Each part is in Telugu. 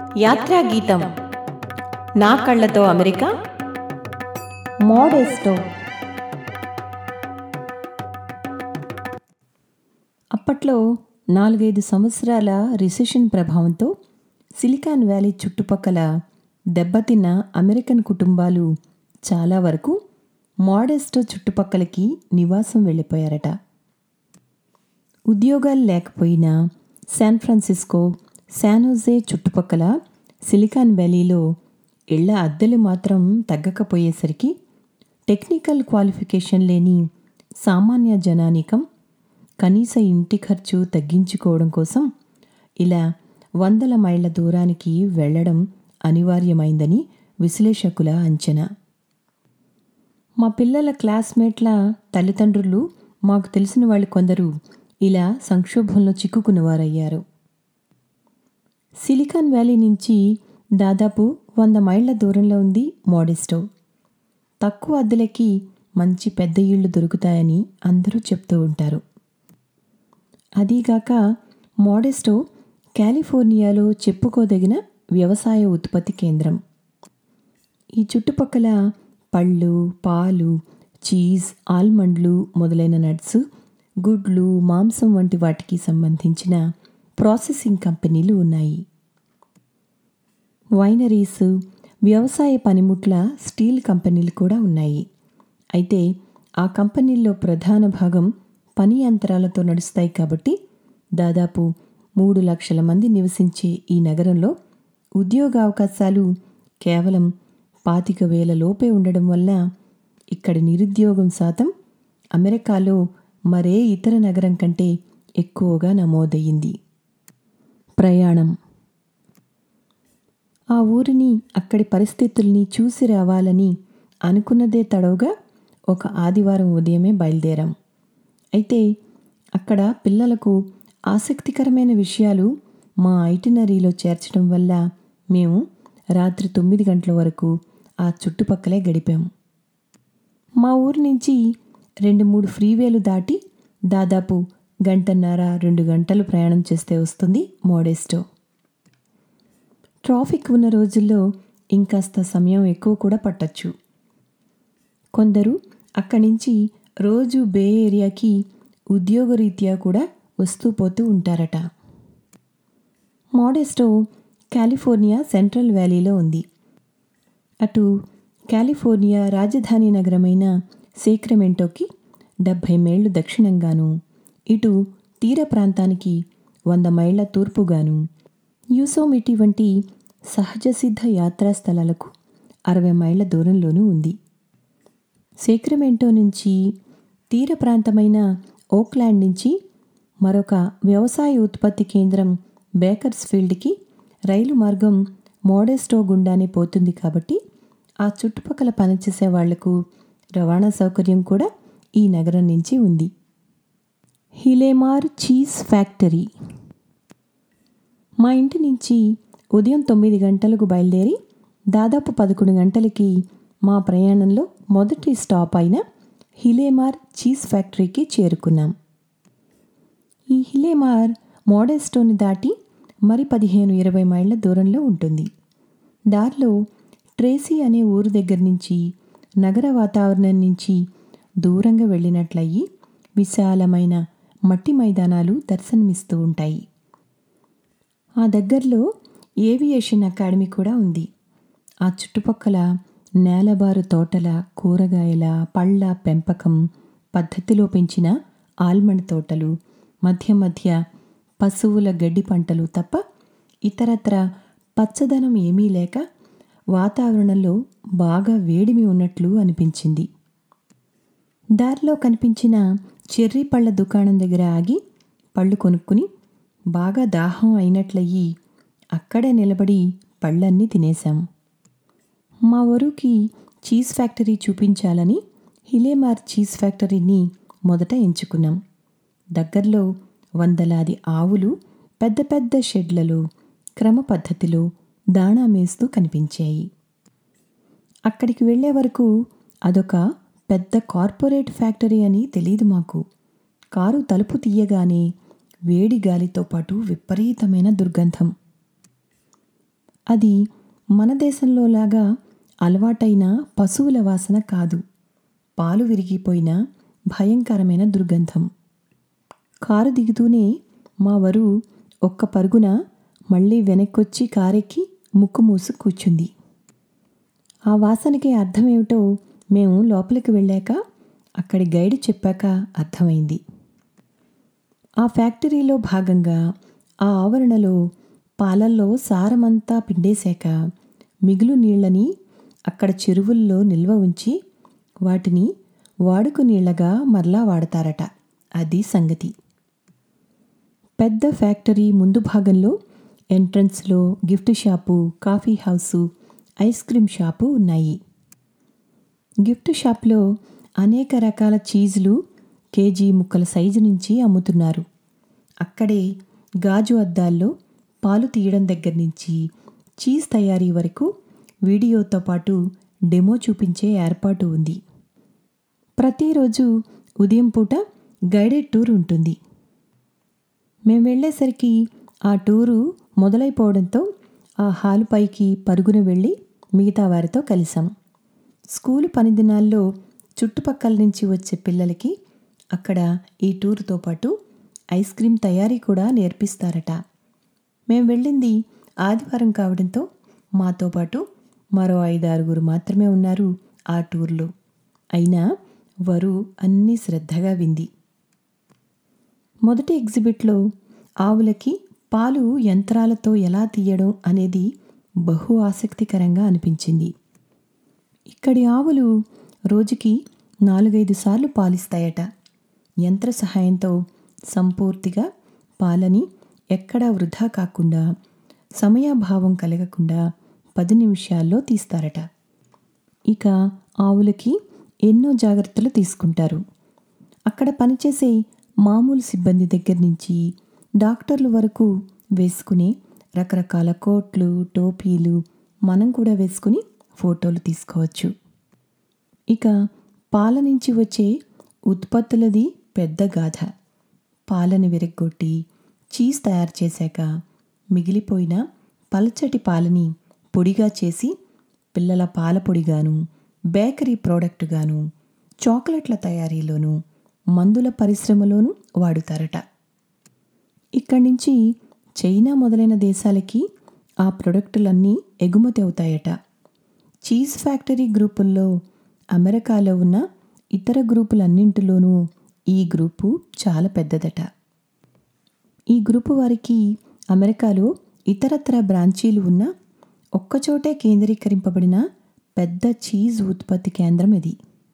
యాత్రా గీతం నా కళ్ళతో అమెరికా మోడెస్టో అప్పట్లో నాలుగైదు సంవత్సరాల రిసెషన్ ప్రభావంతో సిలికాన్ వ్యాలీ చుట్టుపక్కల దెబ్బతిన్న అమెరికన్ కుటుంబాలు చాలా వరకు మోడెస్టో చుట్టుపక్కలకి నివాసం వెళ్ళిపోయారట ఉద్యోగాలు లేకపోయినా శాన్ ఫ్రాన్సిస్కో శానోజే చుట్టుపక్కల సిలికాన్ వ్యాలీలో ఇళ్ల అద్దెలు మాత్రం తగ్గకపోయేసరికి టెక్నికల్ క్వాలిఫికేషన్ లేని సామాన్య జనానికం కనీస ఇంటి ఖర్చు తగ్గించుకోవడం కోసం ఇలా వందల మైళ్ళ దూరానికి వెళ్ళడం అనివార్యమైందని విశ్లేషకుల అంచనా మా పిల్లల క్లాస్మేట్ల తల్లిదండ్రులు మాకు తెలిసిన వాళ్ళు కొందరు ఇలా సంక్షోభంలో చిక్కుకున్నవారయ్యారు సిలికాన్ వ్యాలీ నుంచి దాదాపు వంద మైళ్ళ దూరంలో ఉంది మోడెస్టో తక్కువ అద్దెలకి మంచి పెద్ద ఇళ్ళు దొరుకుతాయని అందరూ చెప్తూ ఉంటారు అదీగాక మోడెస్టో కాలిఫోర్నియాలో చెప్పుకోదగిన వ్యవసాయ ఉత్పత్తి కేంద్రం ఈ చుట్టుపక్కల పళ్ళు పాలు చీజ్ ఆల్మండ్లు మొదలైన నట్స్ గుడ్లు మాంసం వంటి వాటికి సంబంధించిన ప్రాసెసింగ్ కంపెనీలు ఉన్నాయి వైనరీస్ వ్యవసాయ పనిముట్ల స్టీల్ కంపెనీలు కూడా ఉన్నాయి అయితే ఆ కంపెనీల్లో ప్రధాన భాగం పని యంత్రాలతో నడుస్తాయి కాబట్టి దాదాపు మూడు లక్షల మంది నివసించే ఈ నగరంలో ఉద్యోగ అవకాశాలు కేవలం పాతిక వేల లోపే ఉండడం వల్ల ఇక్కడి నిరుద్యోగం శాతం అమెరికాలో మరే ఇతర నగరం కంటే ఎక్కువగా నమోదయ్యింది ప్రయాణం ఆ ఊరిని అక్కడి పరిస్థితుల్ని చూసి రావాలని అనుకున్నదే తడవుగా ఒక ఆదివారం ఉదయమే బయలుదేరాం అయితే అక్కడ పిల్లలకు ఆసక్తికరమైన విషయాలు మా ఐటినరీలో చేర్చడం వల్ల మేము రాత్రి తొమ్మిది గంటల వరకు ఆ చుట్టుపక్కలే గడిపాం మా ఊరి నుంచి రెండు మూడు ఫ్రీవేలు దాటి దాదాపు గంటన్నర రెండు గంటలు ప్రయాణం చేస్తే వస్తుంది మోడెస్టో ట్రాఫిక్ ఉన్న రోజుల్లో ఇంకాస్త సమయం ఎక్కువ కూడా పట్టచ్చు కొందరు అక్కడి నుంచి రోజు బే ఏరియాకి ఉద్యోగరీత్యా కూడా వస్తూ పోతూ ఉంటారట మోడెస్టో కాలిఫోర్నియా సెంట్రల్ వ్యాలీలో ఉంది అటు కాలిఫోర్నియా రాజధాని నగరమైన సేక్రమెంటోకి డెబ్భై మైళ్ళు దక్షిణంగాను ఇటు తీర ప్రాంతానికి వంద మైళ్ళ తూర్పుగాను యూసోమిటి వంటి సహజ సిద్ధ యాత్రా స్థలాలకు అరవై మైళ్ళ దూరంలోనూ ఉంది సేక్రమెంటో నుంచి తీర ప్రాంతమైన ఓక్లాండ్ నుంచి మరొక వ్యవసాయ ఉత్పత్తి కేంద్రం బేకర్స్ ఫీల్డ్కి రైలు మార్గం మోడెస్టో గుండానే పోతుంది కాబట్టి ఆ చుట్టుపక్కల పనిచేసే వాళ్లకు రవాణా సౌకర్యం కూడా ఈ నగరం నుంచి ఉంది హిలేమార్ చీజ్ ఫ్యాక్టరీ మా ఇంటి నుంచి ఉదయం తొమ్మిది గంటలకు బయలుదేరి దాదాపు పదకొండు గంటలకి మా ప్రయాణంలో మొదటి స్టాప్ అయిన హిలేమార్ చీజ్ ఫ్యాక్టరీకి చేరుకున్నాం ఈ హిలేమార్ మోడెస్టోని దాటి మరి పదిహేను ఇరవై మైళ్ళ దూరంలో ఉంటుంది దారిలో ట్రేసీ అనే ఊరు దగ్గర నుంచి నగర వాతావరణం నుంచి దూరంగా వెళ్ళినట్లయి విశాలమైన మట్టి మైదానాలు దర్శనమిస్తూ ఉంటాయి ఆ దగ్గరలో ఏవియేషన్ అకాడమీ కూడా ఉంది ఆ చుట్టుపక్కల నేలబారు తోటల కూరగాయల పళ్ళ పెంపకం పద్ధతిలో పెంచిన ఆల్మండ్ తోటలు మధ్య మధ్య పశువుల గడ్డి పంటలు తప్ప ఇతరత్ర పచ్చదనం ఏమీ లేక వాతావరణంలో బాగా వేడిమి ఉన్నట్లు అనిపించింది దారిలో కనిపించిన చెర్రీ పళ్ళ దుకాణం దగ్గర ఆగి పళ్ళు కొనుక్కుని బాగా దాహం అయినట్లయి అక్కడే నిలబడి పళ్ళన్నీ తినేశాం మా ఊరుకి చీజ్ ఫ్యాక్టరీ చూపించాలని హిలేమార్ చీజ్ ఫ్యాక్టరీని మొదట ఎంచుకున్నాం దగ్గరలో వందలాది ఆవులు పెద్ద పెద్ద షెడ్లలో క్రమ పద్ధతిలో దాణా మేస్తూ కనిపించాయి అక్కడికి వెళ్ళే వరకు అదొక పెద్ద కార్పొరేట్ ఫ్యాక్టరీ అని తెలియదు మాకు కారు తలుపు తీయగానే వేడి గాలితో పాటు విపరీతమైన దుర్గంధం అది మన దేశంలో లాగా అలవాటైన పశువుల వాసన కాదు పాలు విరిగిపోయిన భయంకరమైన దుర్గంధం కారు దిగుతూనే మా వరు ఒక్క పరుగున మళ్ళీ వెనక్కొచ్చి కారెక్కి ముక్కు మూసు కూర్చుంది ఆ వాసనకి అర్థమేమిటో మేము లోపలికి వెళ్ళాక అక్కడి గైడ్ చెప్పాక అర్థమైంది ఆ ఫ్యాక్టరీలో భాగంగా ఆ ఆవరణలో పాలల్లో సారమంతా పిండేశాక మిగులు నీళ్ళని అక్కడ చెరువుల్లో నిల్వ ఉంచి వాటిని వాడుకు నీళ్ళగా మరలా వాడతారట అది సంగతి పెద్ద ఫ్యాక్టరీ ముందు భాగంలో ఎంట్రన్స్లో gift shop coffee house ice cream shop ఉన్నాయి గిఫ్ట్ షాప్లో అనేక రకాల చీజులు కేజీ ముక్కల సైజు నుంచి అమ్ముతున్నారు అక్కడే గాజు అద్దాల్లో పాలు తీయడం దగ్గర నుంచి చీజ్ తయారీ వరకు వీడియోతో పాటు డెమో చూపించే ఏర్పాటు ఉంది ప్రతిరోజు ఉదయం పూట గైడెడ్ టూర్ ఉంటుంది మేము వెళ్ళేసరికి ఆ టూరు మొదలైపోవడంతో ఆ హాలు పైకి పరుగున వెళ్ళి మిగతా వారితో కలిసాం స్కూలు పని దినాల్లో చుట్టుపక్కల నుంచి వచ్చే పిల్లలకి అక్కడ ఈ టూర్తో పాటు ఐస్ క్రీమ్ తయారీ కూడా నేర్పిస్తారట మేము వెళ్ళింది ఆదివారం కావడంతో మాతో పాటు మరో ఐదారుగురు మాత్రమే ఉన్నారు ఆ టూర్లో అయినా వరు అన్నీ శ్రద్ధగా వింది మొదటి ఎగ్జిబిట్లో ఆవులకి పాలు యంత్రాలతో ఎలా తీయడం అనేది బహు ఆసక్తికరంగా అనిపించింది ఇక్కడి ఆవులు రోజుకి నాలుగైదు సార్లు పాలిస్తాయట యంత్ర సహాయంతో సంపూర్తిగా పాలని ఎక్కడా వృధా కాకుండా సమయాభావం కలగకుండా పది నిమిషాల్లో తీస్తారట ఇక ఆవులకి ఎన్నో జాగ్రత్తలు తీసుకుంటారు అక్కడ పనిచేసే మామూలు సిబ్బంది దగ్గర నుంచి డాక్టర్ల వరకు వేసుకునే రకరకాల కోట్లు టోపీలు మనం కూడా వేసుకుని ఫోటోలు తీసుకోవచ్చు ఇక పాల నుంచి వచ్చే ఉత్పత్తులది పెద్ద గాథ పాలను విరగ్గొట్టి చీజ్ తయారు చేశాక మిగిలిపోయిన పలచటి పాలని పొడిగా చేసి పిల్లల పాల పొడిగాను బేకరీ ప్రోడక్టుగాను చాక్లెట్ల తయారీలోనూ మందుల పరిశ్రమలోనూ వాడుతారట ఇక్కడి నుంచి చైనా మొదలైన దేశాలకి ఆ ప్రొడక్టులన్నీ ఎగుమతి అవుతాయట చీజ్ ఫ్యాక్టరీ గ్రూపుల్లో అమెరికాలో ఉన్న ఇతర గ్రూపులన్నింటిలోనూ ఈ గ్రూపు చాలా పెద్దదట ఈ గ్రూపు వారికి అమెరికాలో ఇతరత్ర బ్రాంచీలు ఉన్న ఒక్కచోటే కేంద్రీకరింపబడిన పెద్ద చీజ్ ఉత్పత్తి కేంద్రం ఇది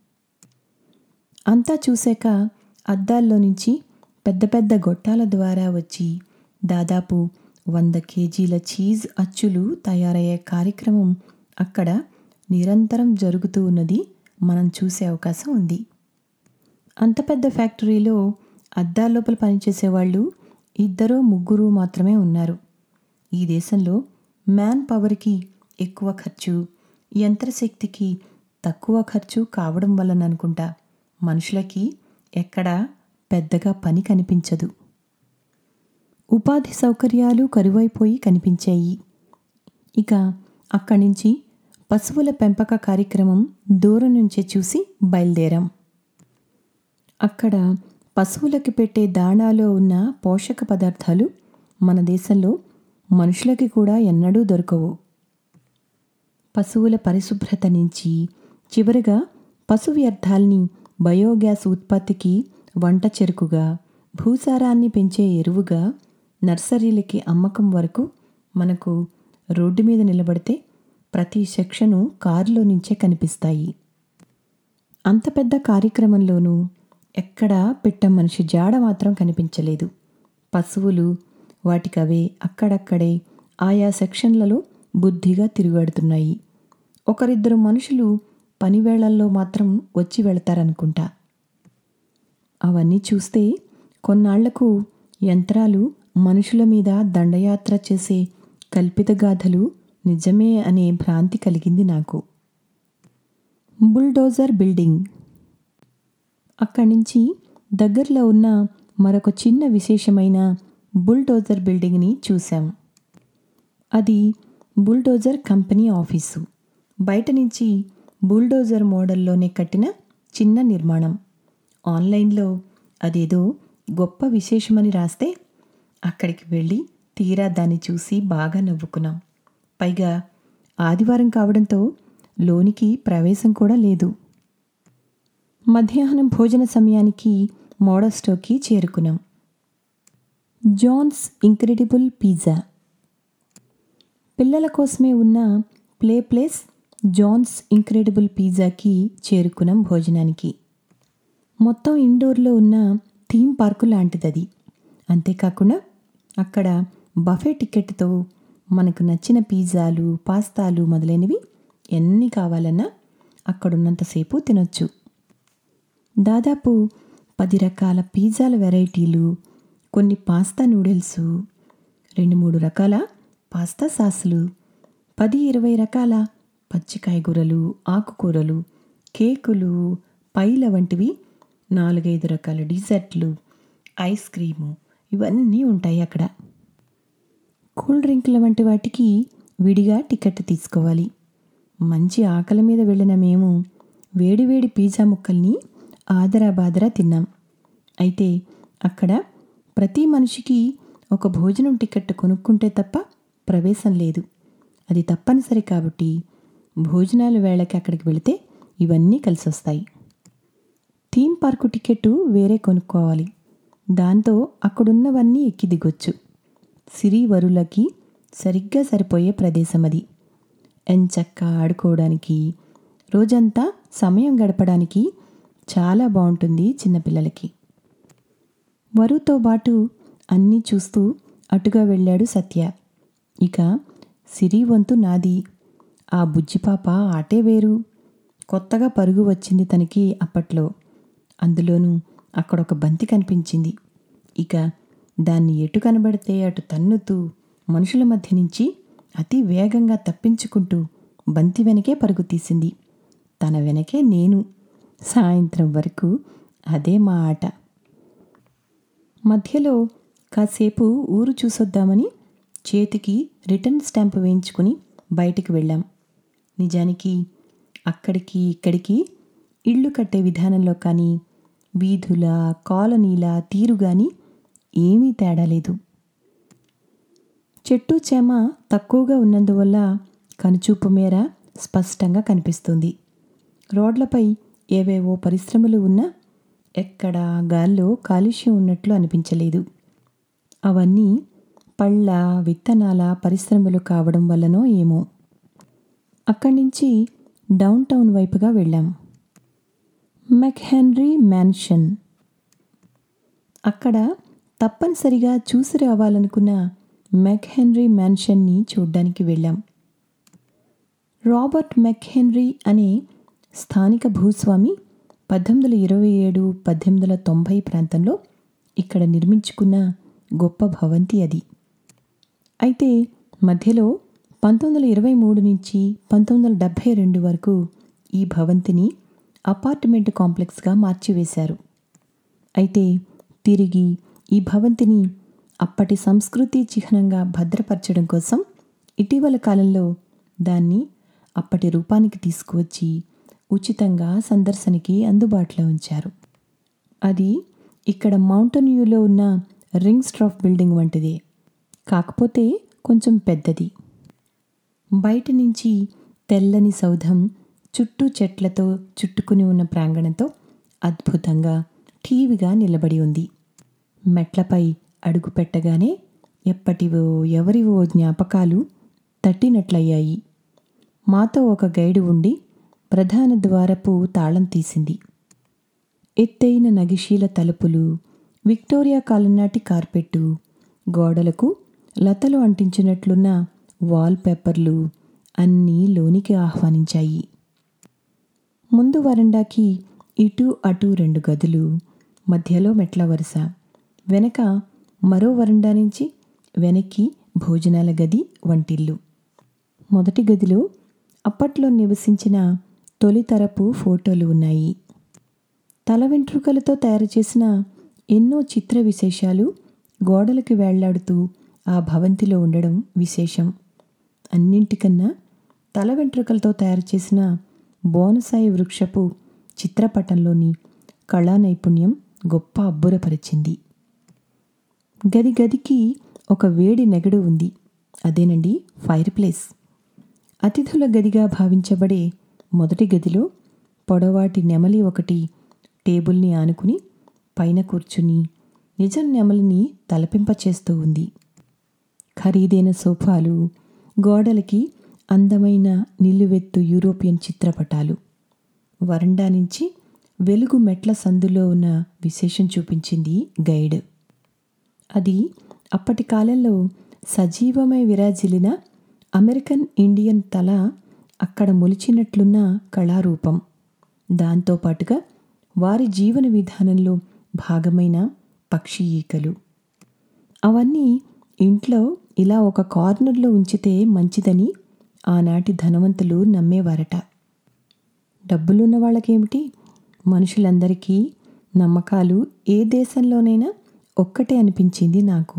అంతా చూశాక అద్దాల్లో నుంచి పెద్ద పెద్ద గొట్టాల ద్వారా వచ్చి దాదాపు వంద కేజీల చీజ్ అచ్చులు తయారయ్యే కార్యక్రమం అక్కడ నిరంతరం జరుగుతూ ఉన్నది మనం చూసే అవకాశం ఉంది అంత పెద్ద ఫ్యాక్టరీలో అద్దాల లోపల పనిచేసే వాళ్ళు ఇద్దరు ముగ్గురు మాత్రమే ఉన్నారు ఈ దేశంలో మ్యాన్ పవర్కి ఎక్కువ ఖర్చు యంత్రశక్తికి తక్కువ ఖర్చు కావడం వలన అనుకుంటా మనుషులకి ఎక్కడా పెద్దగా పని కనిపించదు ఉపాధి సౌకర్యాలు కరువైపోయి కనిపించాయి ఇక అక్కడి నుంచి పశువుల పెంపక కార్యక్రమం దూరం నుంచే చూసి బయలుదేరాం అక్కడ పశువులకి పెట్టే దాణాలో ఉన్న పోషక పదార్థాలు మన దేశంలో మనుషులకి కూడా ఎన్నడూ దొరకవు పశువుల పరిశుభ్రత నుంచి చివరిగా పశు వ్యర్థాల్ని బయోగ్యాస్ ఉత్పత్తికి వంట చెరుకుగా భూసారాన్ని పెంచే ఎరువుగా నర్సరీలకి అమ్మకం వరకు మనకు రోడ్డు మీద నిలబడితే ప్రతి సెక్షను కారులో నుంచే కనిపిస్తాయి అంత పెద్ద కార్యక్రమంలోనూ ఎక్కడా పిట్ట మనిషి జాడ మాత్రం కనిపించలేదు పశువులు వాటికవే అక్కడక్కడే ఆయా సెక్షన్లలో బుద్ధిగా తిరుగాడుతున్నాయి ఒకరిద్దరు మనుషులు పనివేళల్లో మాత్రం వచ్చి వెళతారనుకుంటా అవన్నీ చూస్తే కొన్నాళ్లకు యంత్రాలు మనుషుల మీద దండయాత్ర చేసే కల్పిత గాథలు నిజమే అనే భ్రాంతి కలిగింది నాకు బుల్డోజర్ బిల్డింగ్ అక్కడి నుంచి దగ్గరలో ఉన్న మరొక చిన్న విశేషమైన బుల్డోజర్ బిల్డింగ్ని చూశాం అది బుల్డోజర్ కంపెనీ ఆఫీసు బయట నుంచి బుల్డోజర్ మోడల్లోనే కట్టిన చిన్న నిర్మాణం ఆన్లైన్లో అదేదో గొప్ప విశేషమని రాస్తే అక్కడికి వెళ్ళి తీరా దాన్ని చూసి బాగా నవ్వుకున్నాం పైగా ఆదివారం కావడంతో లోనికి ప్రవేశం కూడా లేదు మధ్యాహ్నం భోజన సమయానికి మోడస్టోకి చేరుకున్నాం జాన్స్ ఇంక్రెడిబుల్ పిజ్జా పిల్లల కోసమే ఉన్న ప్లే ప్లేస్ జాన్స్ ఇంక్రెడిబుల్ పిజ్జాకి చేరుకున్నాం భోజనానికి మొత్తం ఇండోర్లో ఉన్న థీమ్ పార్కు లాంటిది అది అంతేకాకుండా అక్కడ బఫే టికెట్తో మనకు నచ్చిన పిజ్జాలు పాస్తాలు మొదలైనవి ఎన్ని కావాలన్నా అక్కడున్నంతసేపు తినొచ్చు దాదాపు పది రకాల పిజ్జాల వెరైటీలు కొన్ని పాస్తా నూడిల్స్ రెండు మూడు రకాల పాస్తా సాసులు పది ఇరవై రకాల పచ్చికాయగూరలు ఆకుకూరలు కేకులు పైల వంటివి నాలుగైదు రకాల డిజర్ట్లు ఐస్ క్రీము ఇవన్నీ ఉంటాయి అక్కడ కూల్ డ్రింకుల వంటి వాటికి విడిగా టికెట్ తీసుకోవాలి మంచి ఆకలి మీద వెళ్ళిన మేము వేడివేడి పిజ్జా ముక్కల్ని ఆదరా బాదరా తిన్నాం అయితే అక్కడ ప్రతి మనిషికి ఒక భోజనం టికెట్ కొనుక్కుంటే తప్ప ప్రవేశం లేదు అది తప్పనిసరి కాబట్టి భోజనాల వేళకి అక్కడికి వెళితే ఇవన్నీ కలిసి వస్తాయి థీమ్ పార్కు టికెట్టు వేరే కొనుక్కోవాలి దాంతో అక్కడున్నవన్నీ ఎక్కి దిగొచ్చు సిరి వరులకి సరిగ్గా సరిపోయే ప్రదేశం అది ఎంచక్క ఆడుకోవడానికి రోజంతా సమయం గడపడానికి చాలా బాగుంటుంది చిన్నపిల్లలకి వరుతో పాటు అన్నీ చూస్తూ అటుగా వెళ్ళాడు సత్య ఇక సిరి వంతు నాది ఆ బుజ్జిపాప ఆటే వేరు కొత్తగా పరుగు వచ్చింది తనకి అప్పట్లో అందులోనూ అక్కడ ఒక బంతి కనిపించింది ఇక దాన్ని ఎటు కనబడితే అటు తన్నుతూ మనుషుల మధ్య నుంచి అతి వేగంగా తప్పించుకుంటూ బంతి వెనకే పరుగు తీసింది తన వెనకే నేను సాయంత్రం వరకు అదే మా ఆట మధ్యలో కాసేపు ఊరు చూసొద్దామని చేతికి రిటర్న్ స్టాంప్ వేయించుకుని బయటికి వెళ్ళాం నిజానికి అక్కడికి ఇక్కడికి ఇళ్ళు కట్టే విధానంలో కానీ వీధుల కాలనీల తీరు కానీ ఏమీ తేడా లేదు చెట్టు చేమ తక్కువగా ఉన్నందువల్ల కనుచూపు మేర స్పష్టంగా కనిపిస్తుంది రోడ్లపై ఏవేవో పరిశ్రమలు ఉన్నా ఎక్కడ గాల్లో కాలుష్యం ఉన్నట్లు అనిపించలేదు అవన్నీ పళ్ళ విత్తనాల పరిశ్రమలు కావడం వల్లనో ఏమో అక్కడి నుంచి డౌన్ టౌన్ వైపుగా వెళ్ళాం మెక్హెన్రీ మ్యాన్షన్ అక్కడ తప్పనిసరిగా చూసి రావాలనుకున్న మెక్హెన్రీ మ్యాన్షన్ని చూడ్డానికి వెళ్ళాం రాబర్ట్ మెక్హెన్రీ అనే స్థానిక భూస్వామి పద్దెనిమిది వందల ఇరవై ఏడు పద్దెనిమిది వందల తొంభై ప్రాంతంలో ఇక్కడ నిర్మించుకున్న గొప్ప భవంతి అది అయితే మధ్యలో పంతొమ్మిది వందల ఇరవై మూడు నుంచి పంతొమ్మిది వందల డెబ్భై రెండు వరకు ఈ భవంతిని అపార్ట్మెంట్ కాంప్లెక్స్గా మార్చివేశారు అయితే తిరిగి ఈ భవంతిని అప్పటి సంస్కృతి చిహ్నంగా భద్రపరచడం కోసం ఇటీవల కాలంలో దాన్ని అప్పటి రూపానికి తీసుకువచ్చి ఉచితంగా సందర్శనకి అందుబాటులో ఉంచారు అది ఇక్కడ మౌంటైన్ వ్యూలో ఉన్న రింగ్ స్ట్రాఫ్ బిల్డింగ్ వంటిదే కాకపోతే కొంచెం పెద్దది బయట నుంచి తెల్లని సౌధం చుట్టూ చెట్లతో చుట్టుకుని ఉన్న ప్రాంగణంతో అద్భుతంగా ఠీవిగా నిలబడి ఉంది మెట్లపై అడుగు పెట్టగానే ఎప్పటివో ఎవరివో జ్ఞాపకాలు తట్టినట్లయ్యాయి మాతో ఒక గైడు ఉండి ప్రధాన ద్వారపు తాళం తీసింది ఎత్తైన నగిశీల తలుపులు విక్టోరియా కాలం నాటి కార్పెట్టు గోడలకు లతలు అంటించినట్లున్న వాల్ పేపర్లు అన్నీ లోనికి ఆహ్వానించాయి ముందు వరండాకి ఇటు అటు రెండు గదులు మధ్యలో మెట్ల వరుస వెనక మరో వరండా నుంచి వెనక్కి భోజనాల గది వంటిల్లు మొదటి గదిలో అప్పట్లో నివసించిన తొలితరపు ఫోటోలు ఉన్నాయి తల వెంట్రుకలతో తయారు చేసిన ఎన్నో చిత్ర విశేషాలు గోడలకు వేళ్లాడుతూ ఆ భవంతిలో ఉండడం విశేషం అన్నింటికన్నా తల వెంట్రుకలతో తయారు చేసిన బోనసాయి వృక్షపు చిత్రపటంలోని కళా నైపుణ్యం గొప్ప అబ్బురపరిచింది గది గదికి ఒక వేడి నెగడు ఉంది అదేనండి ఫైర్ ప్లేస్ అతిథుల గదిగా భావించబడే మొదటి గదిలో పొడవాటి నెమలి ఒకటి టేబుల్ని ఆనుకుని పైన కూర్చుని నిజం నెమలిని తలపింపచేస్తూ ఉంది ఖరీదైన సోఫాలు గోడలకి అందమైన నిలువెత్తు యూరోపియన్ చిత్రపటాలు వరండా నుంచి వెలుగు మెట్ల సందులో ఉన్న విశేషం చూపించింది గైడ్ అది అప్పటి కాలంలో సజీవమై విరాజిల్లిన అమెరికన్ ఇండియన్ తల అక్కడ మొలిచినట్లున్న కళారూపం దాంతోపాటుగా వారి జీవన విధానంలో భాగమైన పక్షి ఈకలు అవన్నీ ఇంట్లో ఇలా ఒక కార్నర్లో ఉంచితే మంచిదని ఆనాటి ధనవంతులు నమ్మేవారట డబ్బులున్న వాళ్ళకేమిటి మనుషులందరికీ నమ్మకాలు ఏ దేశంలోనైనా ఒక్కటే అనిపించింది నాకు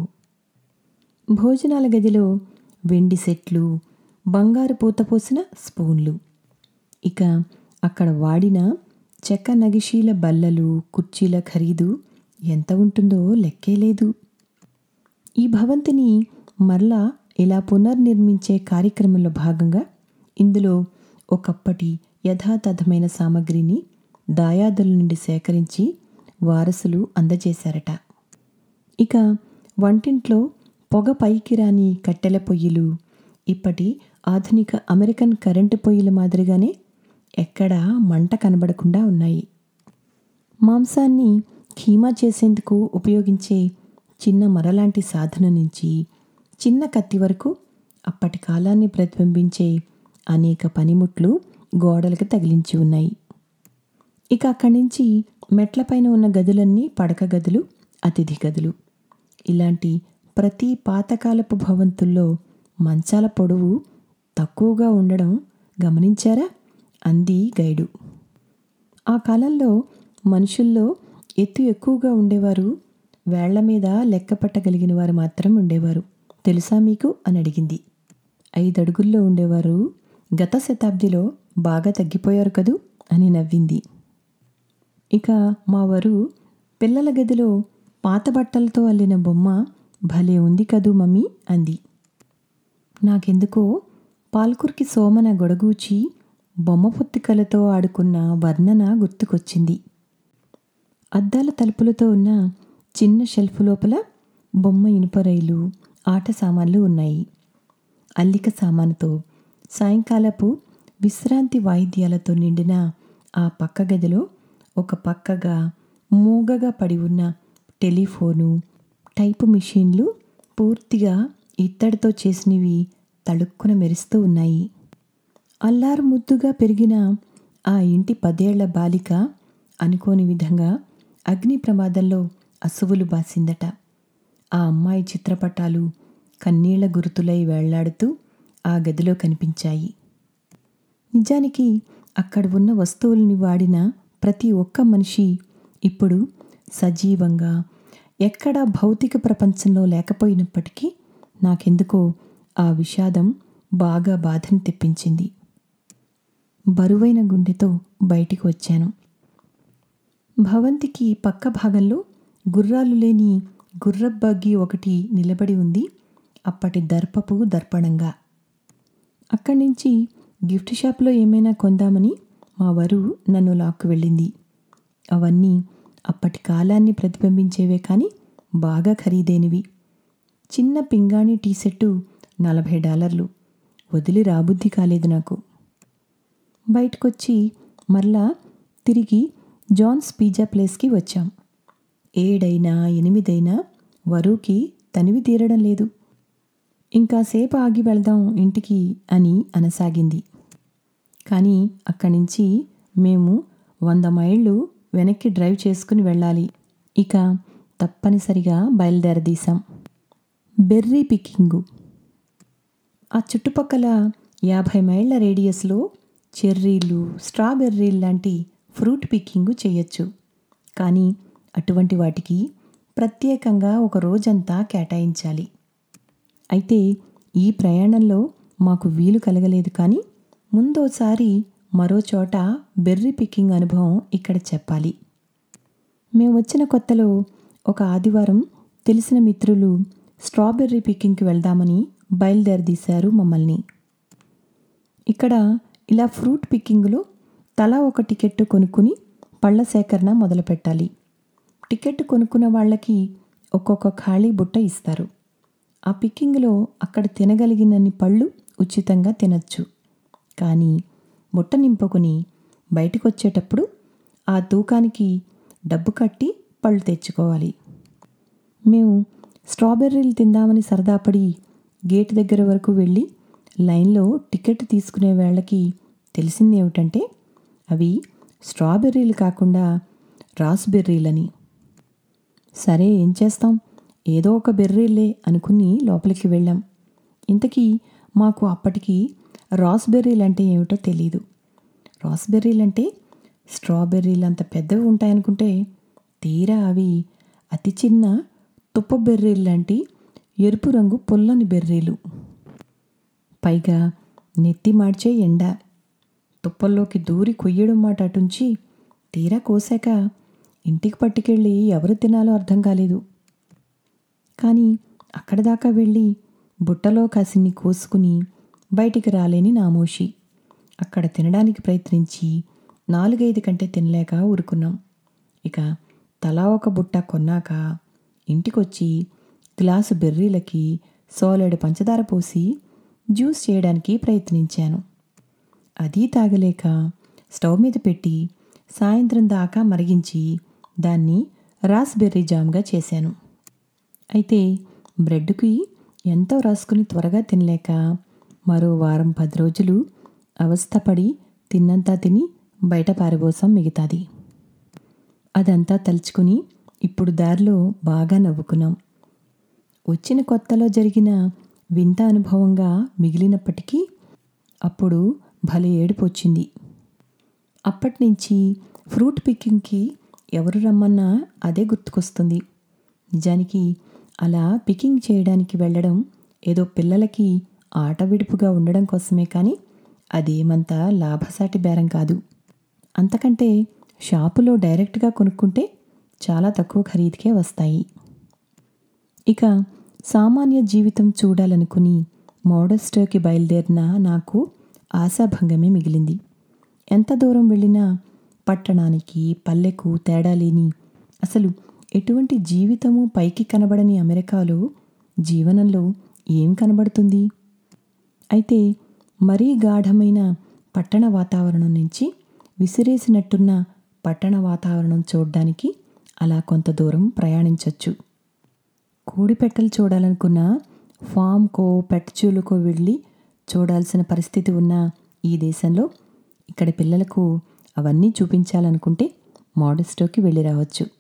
భోజనాల గదిలో వెండి సెట్లు బంగారు పూతపోసిన స్పూన్లు ఇక అక్కడ వాడిన చెక్క నగిశీల బల్లలు కుర్చీల ఖరీదు ఎంత ఉంటుందో లెక్కే లేదు ఈ భవంతిని మరలా ఇలా పునర్నిర్మించే కార్యక్రమంలో భాగంగా ఇందులో ఒకప్పటి యథాతథమైన సామగ్రిని దాయాదుల నుండి సేకరించి వారసులు అందజేశారట ఇక వంటింట్లో పొగ పైకి రాని కట్టెల పొయ్యిలు ఇప్పటి ఆధునిక అమెరికన్ కరెంటు పొయ్యిల మాదిరిగానే ఎక్కడా మంట కనబడకుండా ఉన్నాయి మాంసాన్ని కీమా చేసేందుకు ఉపయోగించే చిన్న మరలాంటి సాధన నుంచి చిన్న కత్తి వరకు అప్పటి కాలాన్ని ప్రతిబింబించే అనేక పనిముట్లు గోడలకు తగిలించి ఉన్నాయి ఇక అక్కడి నుంచి మెట్లపైన ఉన్న గదులన్నీ పడక గదులు అతిథి గదులు ఇలాంటి ప్రతి పాతకాలపు భవంతుల్లో మంచాల పొడవు తక్కువగా ఉండడం గమనించారా అంది గైడు ఆ కాలంలో మనుషుల్లో ఎత్తు ఎక్కువగా ఉండేవారు వేళ్ల మీద లెక్క పట్టగలిగిన వారు మాత్రం ఉండేవారు తెలుసా మీకు అని అడిగింది ఐదడుగుల్లో ఉండేవారు గత శతాబ్దిలో బాగా తగ్గిపోయారు కదూ అని నవ్వింది ఇక మా వారు పిల్లల గదిలో పాత బట్టలతో అల్లిన బొమ్మ భలే ఉంది కదూ మమ్మీ అంది నాకెందుకో పాల్కుర్కి సోమన గొడగూచి బొమ్మ పొత్తికలతో ఆడుకున్న వర్ణన గుర్తుకొచ్చింది అద్దాల తలుపులతో ఉన్న చిన్న షెల్ఫ్ లోపల బొమ్మ ఇనుప రైలు ఆట సామాన్లు ఉన్నాయి అల్లిక సామానుతో సాయంకాలపు విశ్రాంతి వాయిద్యాలతో నిండిన ఆ పక్క గదిలో ఒక పక్కగా మూగగా పడి ఉన్న టెలిఫోను టైపు మిషన్లు పూర్తిగా ఇత్తడితో చేసినవి తళుక్కున మెరుస్తూ ఉన్నాయి అల్లారు ముద్దుగా పెరిగిన ఆ ఇంటి పదేళ్ల బాలిక అనుకోని విధంగా అగ్ని ప్రమాదంలో అసువులు బాసిందట ఆ అమ్మాయి చిత్రపటాలు కన్నీళ్ల గుర్తులై వేళ్లాడుతూ ఆ గదిలో కనిపించాయి నిజానికి అక్కడ ఉన్న వస్తువుల్ని వాడిన ప్రతి ఒక్క మనిషి ఇప్పుడు సజీవంగా ఎక్కడా భౌతిక ప్రపంచంలో లేకపోయినప్పటికీ నాకెందుకో ఆ విషాదం బాగా బాధని తెప్పించింది బరువైన గుండెతో బయటికి వచ్చాను భవంతికి పక్క భాగంలో గుర్రాలు లేని గుర్రబ్బగ్గి ఒకటి నిలబడి ఉంది అప్పటి దర్పపు దర్పణంగా అక్కడి నుంచి గిఫ్ట్ షాప్లో ఏమైనా కొందామని మా వరు నన్ను లాక్కు వెళ్ళింది అవన్నీ అప్పటి కాలాన్ని ప్రతిబింబించేవే కానీ బాగా ఖరీదైనవి చిన్న పింగాణి టీ సెట్టు నలభై డాలర్లు వదిలి రాబుద్ధి కాలేదు నాకు బయటకొచ్చి మరలా తిరిగి జాన్స్ పిజ్జా ప్లేస్కి వచ్చాం ఏడైనా ఎనిమిదైనా వరుకి తనివి తీరడం లేదు ఇంకాసేపు ఆగి వెళ్దాం ఇంటికి అని అనసాగింది కానీ అక్కడి నుంచి మేము వంద మైళ్ళు వెనక్కి డ్రైవ్ చేసుకుని వెళ్ళాలి ఇక తప్పనిసరిగా బయలుదేరదీశాం బెర్రీ పికింగు ఆ చుట్టుపక్కల యాభై మైళ్ళ రేడియస్లో చెర్రీలు స్ట్రాబెర్రీలు లాంటి ఫ్రూట్ పికింగు చేయొచ్చు కానీ అటువంటి వాటికి ప్రత్యేకంగా ఒక రోజంతా కేటాయించాలి అయితే ఈ ప్రయాణంలో మాకు వీలు కలగలేదు కానీ ముందోసారి మరో చోట బెర్రీ పికింగ్ అనుభవం ఇక్కడ చెప్పాలి మేము వచ్చిన కొత్తలో ఒక ఆదివారం తెలిసిన మిత్రులు స్ట్రాబెర్రీ పికింగ్కి వెళ్దామని బయలుదేరదీశారు మమ్మల్ని ఇక్కడ ఇలా ఫ్రూట్ పికింగ్లో తలా ఒక టికెట్ కొనుక్కుని పళ్ళ సేకరణ మొదలుపెట్టాలి టికెట్ కొనుక్కున్న వాళ్ళకి ఒక్కొక్క ఖాళీ బుట్ట ఇస్తారు ఆ పికింగ్లో అక్కడ తినగలిగినన్ని పళ్ళు ఉచితంగా తినచ్చు కానీ బుట్ట నింపుకొని బయటకు వచ్చేటప్పుడు ఆ తూకానికి డబ్బు కట్టి పళ్ళు తెచ్చుకోవాలి మేము స్ట్రాబెర్రీలు తిందామని సరదాపడి గేట్ దగ్గర వరకు వెళ్ళి లైన్లో టికెట్ తీసుకునే వాళ్ళకి తెలిసింది ఏమిటంటే అవి స్ట్రాబెర్రీలు కాకుండా రాస్బెర్రీలని సరే ఏం చేస్తాం ఏదో ఒక బెర్రీలే అనుకుని లోపలికి వెళ్ళాం ఇంతకీ మాకు అప్పటికి రాస్బెర్రీలు అంటే ఏమిటో తెలీదు రాస్బెర్రీలు అంటే స్ట్రాబెర్రీలు అంత పెద్దవి ఉంటాయనుకుంటే తీరా అవి అతి చిన్న తుప్ప బెర్రీలు లాంటి ఎరుపు రంగు పుల్లని బెర్రీలు పైగా నెత్తి మార్చే ఎండ తుప్పల్లోకి దూరి కొయ్యడం మాట అటుంచి తీరా కోసాక ఇంటికి పట్టుకెళ్ళి ఎవరు తినాలో అర్థం కాలేదు కానీ అక్కడ దాకా వెళ్ళి బుట్టలో కాసిన్ని కోసుకుని బయటికి రాలేని నామోషి అక్కడ తినడానికి ప్రయత్నించి నాలుగైదు కంటే తినలేక ఊరుకున్నాం ఇక తలా ఒక బుట్ట కొన్నాక ఇంటికొచ్చి గ్లాసు బెర్రీలకి సోలెడు పంచదార పోసి జ్యూస్ చేయడానికి ప్రయత్నించాను అది తాగలేక స్టవ్ మీద పెట్టి సాయంత్రం దాకా మరిగించి దాన్ని రాస్బెర్రీ జామ్గా చేశాను అయితే బ్రెడ్కి ఎంతో రాసుకుని త్వరగా తినలేక మరో వారం పది రోజులు అవస్థపడి తిన్నంతా తిని బయట పారబోసాం మిగతాది అదంతా తలుచుకుని ఇప్పుడు దారిలో బాగా నవ్వుకున్నాం వచ్చిన కొత్తలో జరిగిన వింత అనుభవంగా మిగిలినప్పటికీ అప్పుడు భలే ఏడుపు వచ్చింది అప్పటి నుంచి ఫ్రూట్ పికింగ్కి ఎవరు రమ్మన్నా అదే గుర్తుకొస్తుంది నిజానికి అలా పికింగ్ చేయడానికి వెళ్ళడం ఏదో పిల్లలకి ఆట విడుపుగా ఉండడం కోసమే కానీ అదేమంత లాభసాటి బేరం కాదు అంతకంటే షాపులో డైరెక్ట్గా కొనుక్కుంటే చాలా తక్కువ ఖరీదుకే వస్తాయి ఇక సామాన్య జీవితం చూడాలనుకుని మోడస్టోకి బయలుదేరిన నాకు ఆశాభంగమే మిగిలింది ఎంత దూరం వెళ్ళినా పట్టణానికి పల్లెకు తేడా లేని అసలు ఎటువంటి జీవితము పైకి కనబడని అమెరికాలో జీవనంలో ఏం కనబడుతుంది అయితే మరీ గాఢమైన పట్టణ వాతావరణం నుంచి విసిరేసినట్టున్న పట్టణ వాతావరణం చూడ్డానికి అలా కొంత దూరం ప్రయాణించవచ్చు కోడిపెట్టలు చూడాలనుకున్న ఫామ్కో పెట్చూలుకో వెళ్ళి చూడాల్సిన పరిస్థితి ఉన్న ఈ దేశంలో ఇక్కడ పిల్లలకు అవన్నీ చూపించాలనుకుంటే మోడస్టోకి వెళ్ళి రావచ్చు